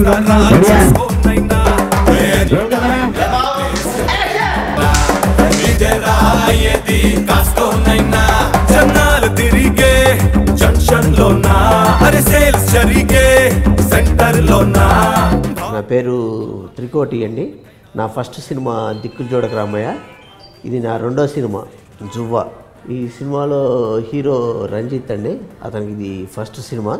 ఏది కాస్తోనైనా జన్నాలు తిరిగే జంక్షన్ లోనా అరే సేల్స్ జరిగే సెంటర్ లోనా నా పేరు త్రికోటి అండి నా ఫస్ట్ సినిమా దిక్కులు చూడక రామయ్య ఇది నా రెండో సినిమా జువ్వ ఈ సినిమాలో హీరో రంజిత్ అండి అతనికి ఇది ఫస్ట్ సినిమా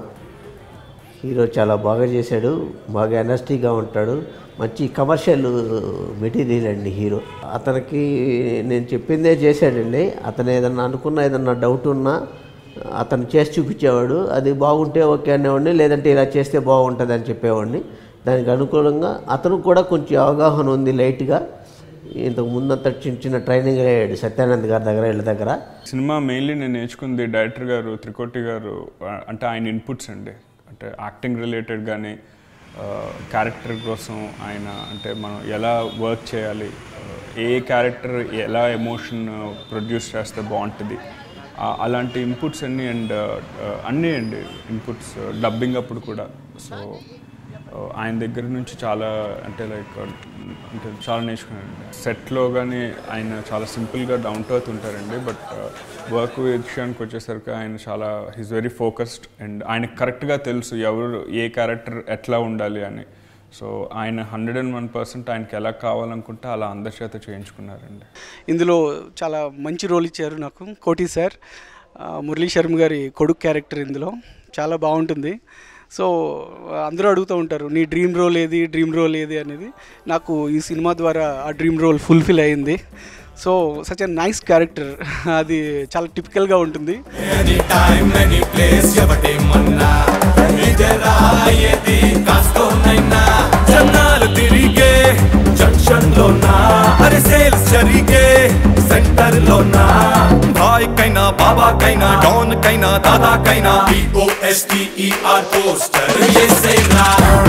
హీరో చాలా బాగా చేశాడు బాగా ఎనర్జీగా ఉంటాడు మంచి కమర్షియల్ మెటీరియల్ అండి హీరో అతనికి నేను చెప్పిందే చేశాడండి అతను ఏదన్నా అనుకున్న ఏదన్నా డౌట్ ఉన్నా అతను చేసి చూపించేవాడు అది బాగుంటే ఓకే అనేవాడిని లేదంటే ఇలా చేస్తే బాగుంటుంది అని చెప్పేవాడిని దానికి అనుకూలంగా అతను కూడా కొంచెం అవగాహన ఉంది లైట్గా ఇంతకు ముందంతా చిన్న చిన్న ట్రైనింగ్ అయ్యాడు సత్యానంద్ గారి దగ్గర వీళ్ళ దగ్గర సినిమా మెయిన్లీ నేను నేర్చుకుంది డైరెక్టర్ గారు త్రికోటి గారు ఆ, అంటే ఆయన ఇన్పుట్స్ అండి అంటే యాక్టింగ్ రిలేటెడ్ కానీ క్యారెక్టర్ కోసం ఆయన అంటే మనం ఎలా వర్క్ చేయాలి ఆ, ఏ క్యారెక్టర్ ఎలా ఎమోషన్ ప్రొడ్యూస్ చేస్తే బాగుంటుంది ఆ, అలాంటి ఇన్పుట్స్ అన్నీ అండ్ అన్నీ అండి ఇన్పుట్స్ డబ్బింగ్ అప్పుడు కూడా సో ఆయన దగ్గర నుంచి చాలా అంటే లైక్ అంటే చాలా నేర్చుకున్నానండి సెట్లో కానీ ఆయన చాలా సింపుల్గా డౌన్ టు ఎర్త్ ఉంటారండి బట్ వర్క్ విషయానికి వచ్చేసరికి ఆయన చాలా హీస్ వెరీ ఫోకస్డ్ అండ్ ఆయనకు కరెక్ట్గా తెలుసు ఎవరు ఏ క్యారెక్టర్ ఎట్లా ఉండాలి అని సో ఆయన హండ్రెడ్ అండ్ వన్ పర్సెంట్ ఆయనకి ఎలా కావాలనుకుంటే అలా అందరి చేత చేయించుకున్నారండి ఇందులో చాలా మంచి రోల్ ఇచ్చారు నాకు కోటి సార్ ఆ, మురళీ శర్మ గారి కొడుకు క్యారెక్టర్ ఇందులో చాలా బాగుంటుంది సో అందరూ అడుగుతూ ఉంటారు నీ డ్రీమ్ రోల్ ఏది డ్రీమ్ రోల్ ఏది అనేది నాకు ఈ సినిమా ద్వారా ఆ డ్రీమ్ రోల్ ఫుల్ఫిల్ అయింది so such a nice character అది చాలా టిపికల్గా ఉంటుంది ఎనీ టైం ఎనీ ప్లేస్ ఎవటేమన్నా ఇదేరా ఏది కాస్తోనైనా జన్నాలు తిరిగే జంక్షన్ లోనా అరే సేల్స్ జరిగే సెంటర్ లోనా భాయ్ కైనా బాబా కైనా డాన్ కైనా దాదా కైనా పిఓఎస్టిఈఆర్ పోస్టర్ ఎస్ఐరా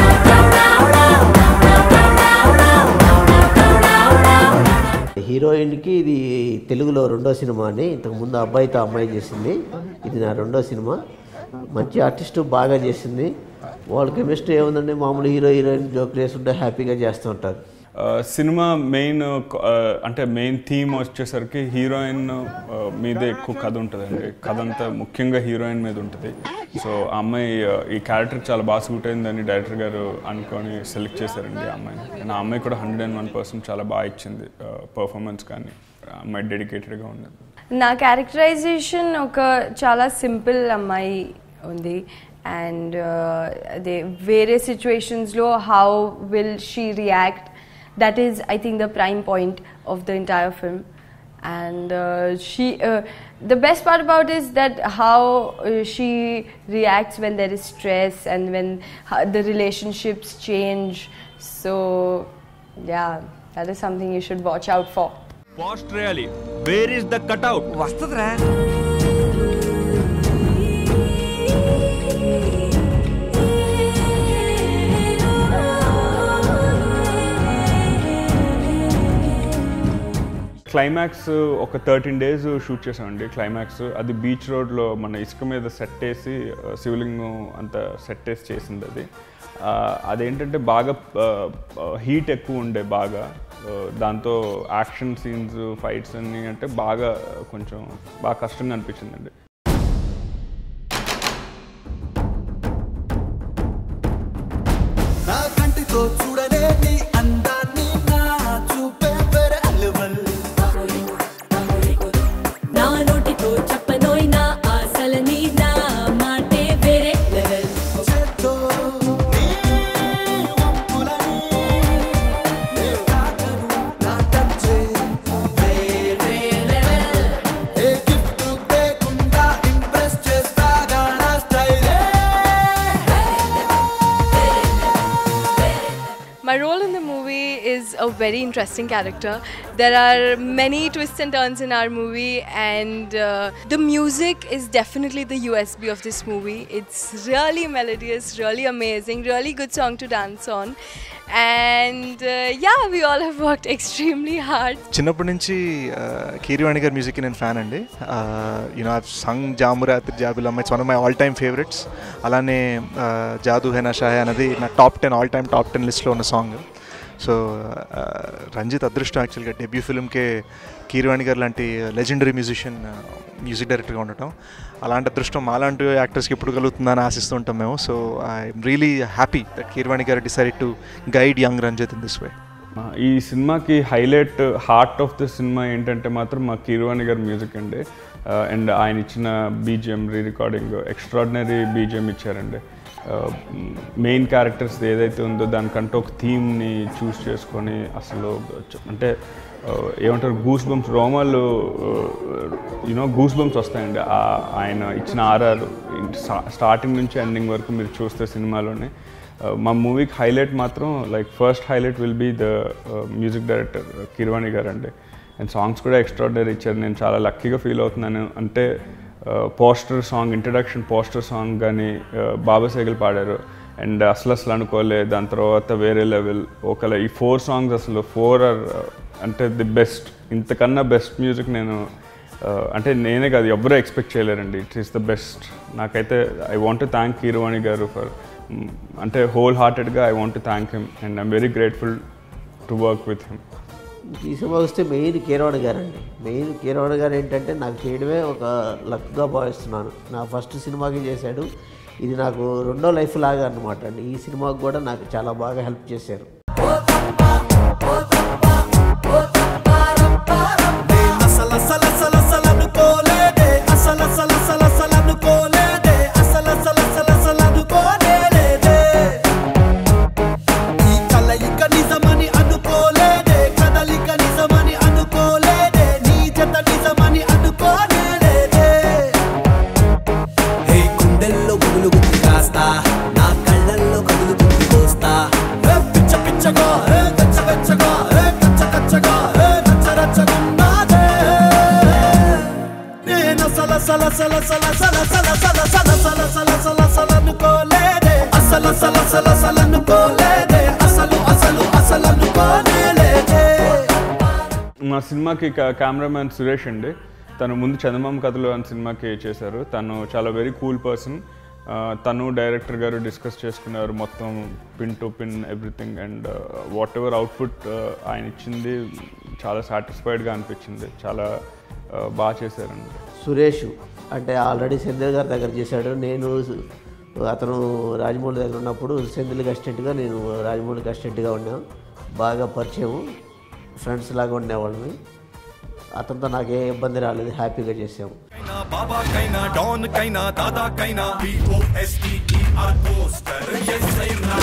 హీరోయిన్కి ఇది తెలుగులో రెండో సినిమా అని ఇంతకుముందు అబ్బాయితో అమ్మాయి చేసింది ఇది నా రెండో సినిమా మంచి ఆర్టిస్టు బాగా చేసింది వాళ్ళ కెమిస్ట్రీ ఏముందండి మామూలు హీరో హీరోయిన్ జోక్ చేస్తుంటే హ్యాపీగా చేస్తూ ఉంటారు ఆ, సినిమా మెయిన్ ఆ, అంటే మెయిన్ థీమ్ వచ్చేసరికి హీరోయిన్ ఆ, మీదే ఎక్కువ కథ ఉంటుందండి కథ అంతా ముఖ్యంగా హీరోయిన్ మీద ఉంటుంది సో ఆ అమ్మాయి ఆ, ఈ క్యారెక్టర్ చాలా బాగా సూట్ అయిందని డైరెక్టర్ గారు అనుకొని సెలెక్ట్ చేశారండి ఆ అమ్మాయిని అండ్ ఆ అమ్మాయి కూడా హండ్రెడ్ అండ్ వన్ పర్సెంట్ చాలా బాగా ఇచ్చింది పర్ఫార్మెన్స్ కానీ ఆ అమ్మాయి డెడికేటెడ్గా ఉన్నది నా క్యారెక్టరైజేషన్ ఒక చాలా సింపుల్ అమ్మాయి ఉంది అండ్ అదే వేరే సిచ్యువేషన్స్లో how will she react that is I think the prime point of the entire film and uh, she uh, the best part about is that how uh, she reacts when there is stress and when how the relationships change so yeah that is something you should watch out for post రేయాలి where is the cutout వస్తుందిరా climax ఒక thirteen days shoot చేసామండి climax అది beach రోడ్లో మన ఇసుక మీద set వేసి ఆ, శివలింగం అంత సెట్ వేసి చేసింది అది ఆ, అదేంటంటే బాగా హీట్ ఎక్కువ ఉండే బాగా ఆ, దాంతో యాక్షన్ సీన్స్ ఫైట్స్ అన్నీ అంటే బాగా కొంచెం బాగా కష్టంగా అనిపించిందండి నా కంటితో చూడనే నీ అందాన్ని నా చూపే వేరే లెవెల్ నా నోటితో చెప్పనోయ్ నా ఆశలని నా మాటే వేరే లెవెల్ చేత్తో నీ వంపులని నే తాకను నా టచ్చే వేరే లెవెల్ ఏ గిఫ్ట్ లేకుండా ఇంప్రెస్ చేస్తాగా నా స్టైలే a very interesting character. There are many twists and turns in our movie, and uh, the music is definitely the USB of this movie. It's really melodious, really amazing, really good song to dance on. And uh, yeah, we all have worked extremely hard. చిన్నప్పటి నుంచి ఆ, కీరవాణి గారి మ్యూజిక్కి నేను fan అండి you know I సంగ్ జాము రాత్రి జాబిలమ్మ it's one of my all time favourites అలానే ఆ, జాదు హెనా షాహే అనేది నా top ten all time top ten లిస్ట్లో ఉన్న సాంగ్ సో రంజిత్ అదృష్టం యాక్చువల్గా డెబ్యూ ఫిల్మ్కే కీరవాణి గారు లాంటి లెజెండరీ మ్యూజిషియన్ మ్యూజిక్ డైరెక్టర్గా ఉండటం అలాంటి అదృష్టం మాలాంటి యాక్టర్స్కి ఎప్పుడు కలుగుతుందని ఆశిస్తూ ఉంటాం మేము so I'm really happy that Keeravani garu decide to guide young Ranjit in this way ఆ, ఈ సినిమాకి highlight heart of the cinema ఏంటంటే మాత్రం మా కీరవాణి గారి మ్యూజిక్ అండి అండ్ ఆయన ఇచ్చిన BGM re recording extraordinary BGM ఇచ్చారండి మెయిన్ క్యారెక్టర్స్ ఏదైతే ఉందో దానికంటే ఒక థీమ్ని చూస్ చేసుకొని అసలు చ- అంటే ఆ, ఏమంటారు గూస్ బంప్స్ రోమాలు యూనో గూస్ బంప్స్ వస్తాయండి ఆ- ఆయన ఇచ్చిన ఆర్ఆర్ స్టార్టింగ్ నుంచి ఎండింగ్ వరకు మీరు చూస్తే సినిమాలోనే Uh, మా మూవీకి హైలైట్ మాత్రం like first highlight will be the music director Keeravani garu అండి అండ్ సాంగ్స్ కూడా ఎక్స్ట్రాడనరీ ఇచ్చారు నేను చాలా లక్కీగా ఫీల్ అవుతున్నాను అంటే poster song introduction poster song కానీ బాబా సేగల్ పాడారు అండ్ అసలు అసలు అనుకోలే దాని తర్వాత వేరే లెవెల్ ఒకవేళ ఈ ఫోర్ సాంగ్స్ అసలు ఫోర్ ఆర్ అంటే ది బెస్ట్ ఇంతకన్నా బెస్ట్ మ్యూజిక్ నేను Uh, అంటే నేనే కాదు ఎవరూ ఎక్స్పెక్ట్ చేయలేరండి ఇట్ ఈస్ ద బెస్ట్ నాకైతే I want to thank Keeravani garu for అంటే హోల్ హార్టెడ్గా I want to thank him and I'm very grateful to work with him ఈ సినిమా వస్తే మెయిన్ కీరవాణి గారు అండి మెయిన్ కీరవాణి గారు ఏంటంటే నాకు చేయడమే ఒక లక్గా భావిస్తున్నాను నా ఫస్ట్ సినిమాకి చేశాడు ఇది నాకు రెండో లైఫ్ లాగా అనమాట అండి ఈ సినిమాకి కూడా నాకు చాలా బాగా హెల్ప్ చేశారు అసల సల సల సలనుకోలేదే అసల సల సల సలనుకోలేదే అసల సల సల సలనుకోలేదే ఈ కలయిక నిజమని అనుకోలేదే కదలిక నిజమని అనుకోలేదే నీ జత నిజమని అనుకోలేదే హే గుండెల్లో గుబులు గుర్తు కాస్తా నా కళ్ళల్లో కదులు గుర్తు కోస్తా హే పిచ్చ పిచ్చగా హే వెచ్చ వెచ్చగా హే కచ్చ కచ్చగా హే రచ్చ రచ్చగున్నాదే నేను సల సల సల సల సల సల సల సల సల సల సల సలనుకోలేదే అసలు సల సల సలనుకోలేదే అసలు అసలు అసలు అనుకోలేదే మా సినిమాకి కెమెరామ్యాన్ సురేష్ అండి తను ముందు చందమామ కథలు అని సినిమాకి చేశారు తను చాలా వెరీ కూల్ పర్సన్ తను డైరెక్టర్ గారు డిస్కస్ చేసుకున్నారు మొత్తం pin to pin everything and whatever output ఆయన ఇచ్చింది చాలా సాటిస్ఫైడ్గా అనిపించింది చాలా uh, బాగా చేశారండి సురేష్ అంటే ఆల్రెడీ సెంధిల్ గారి దగ్గర చేశాడు నేను అతను రాజమౌళి దగ్గర ఉన్నప్పుడు సెంధిల్కి అసిస్టెంట్గా నేను రాజమౌళికి అసిస్టెంట్గా ఉన్నాం బాగా పరిచయం ఫ్రెండ్స్ లాగా ఉండేవాళ్ళని అతనితో నాకు ఏ ఇబ్బంది రాలేదు హ్యాపీగా చేసాము కైనా బాబా కైనా డాన్ కైనా దాదా కైనా బిఓఎస్టిఈఆర్ పోస్టర్ ఎస్ అయినా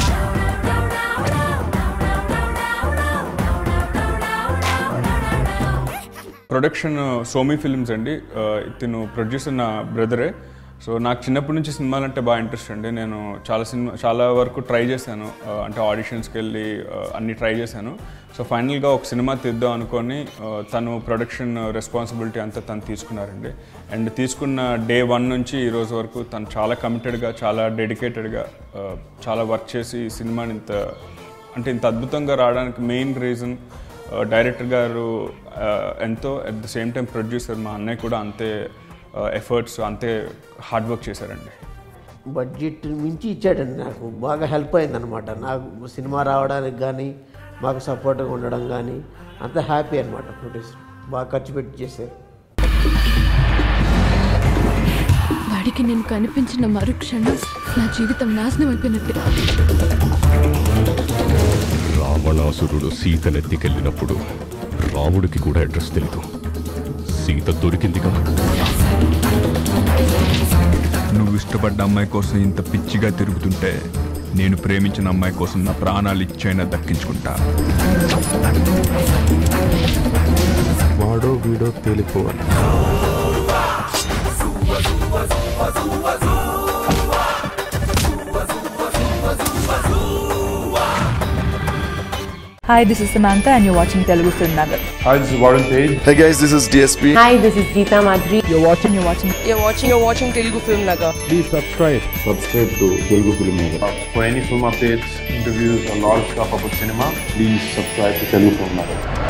ప్రొడక్షన్ సోమీ ఫిల్మ్స్ అండి ఆ, తిను ప్రొడ్యూసర్ నా బ్రదరే సో నాకు చిన్నప్పటి నుంచి సినిమాలు అంటే బాగా ఇంట్రెస్ట్ అండి నేను చాలా సినిమా చాలా వరకు ట్రై చేశాను ఆ, అంటే ఆడిషన్స్కి వెళ్ళి ఆ, అన్ని ట్రై చేశాను సో ఫైనల్గా ఒక సినిమా తీద్దాం అనుకొని ఆ, తను ప్రొడక్షన్ రెస్పాన్సిబిలిటీ అంతా తను తీసుకున్నారండి అండ్ తీసుకున్న డే వన్ నుంచి ఈ రోజు వరకు తను చాలా కమిటెడ్గా చాలా డెడికేటెడ్గా చాలా వర్క్ చేసి ఈ సినిమాని ఇంత అంటే ఇంత అద్భుతంగా రావడానికి మెయిన్ రీజన్ డైరెక్టర్ గారు ఆ, ఎంతో at the same time producer మా అన్నయ్య కూడా అంతే ఎఫర్ట్స్ అంతే హార్డ్ వర్క్ చేశారండి బడ్జెట్ మించి ఇచ్చాడండి నాకు బాగా హెల్ప్ అయిందనమాట నాకు సినిమా రావడానికి కానీ మాకు సపోర్ట్గా ఉండడం కానీ అంత హ్యాపీ అనమాట ప్రొడ్యూసర్ బాగా ఖర్చు పెట్టి చేశారు వాడికి నేను కనిపించిన మరుక్షణం నా జీవితం నాశనం అయిపోయినట్టే రావణాసురుడు సీతనెత్తికెళ్ళినప్పుడు రాముడికి కూడా అడ్రస్ తెలీదు సీత దొరికిందిగా నువ్వు ఇష్టపడ్డ అమ్మాయి కోసం ఇంత పిచ్చిగా తిరుగుతుంటే నేను ప్రేమించిన అమ్మాయి కోసం నా ప్రాణాలు ఇచ్చైనా దక్కించుకుంటా వాడో వీడో తేలిపోవాలి Hi, this is Samantha, and you're watching Telugu Film Nagar. Hi, this is Warren Page. Hey guys, this is DSP. Hi, this is Geeta Madhuri. You're watching, you're watching, You're watching, you're watching Telugu Film Nagar. Please subscribe. Subscribe to Telugu Film Nagar. Uh, for any film updates, interviews, a lot of stuff about cinema, please subscribe to Telugu Film Nagar.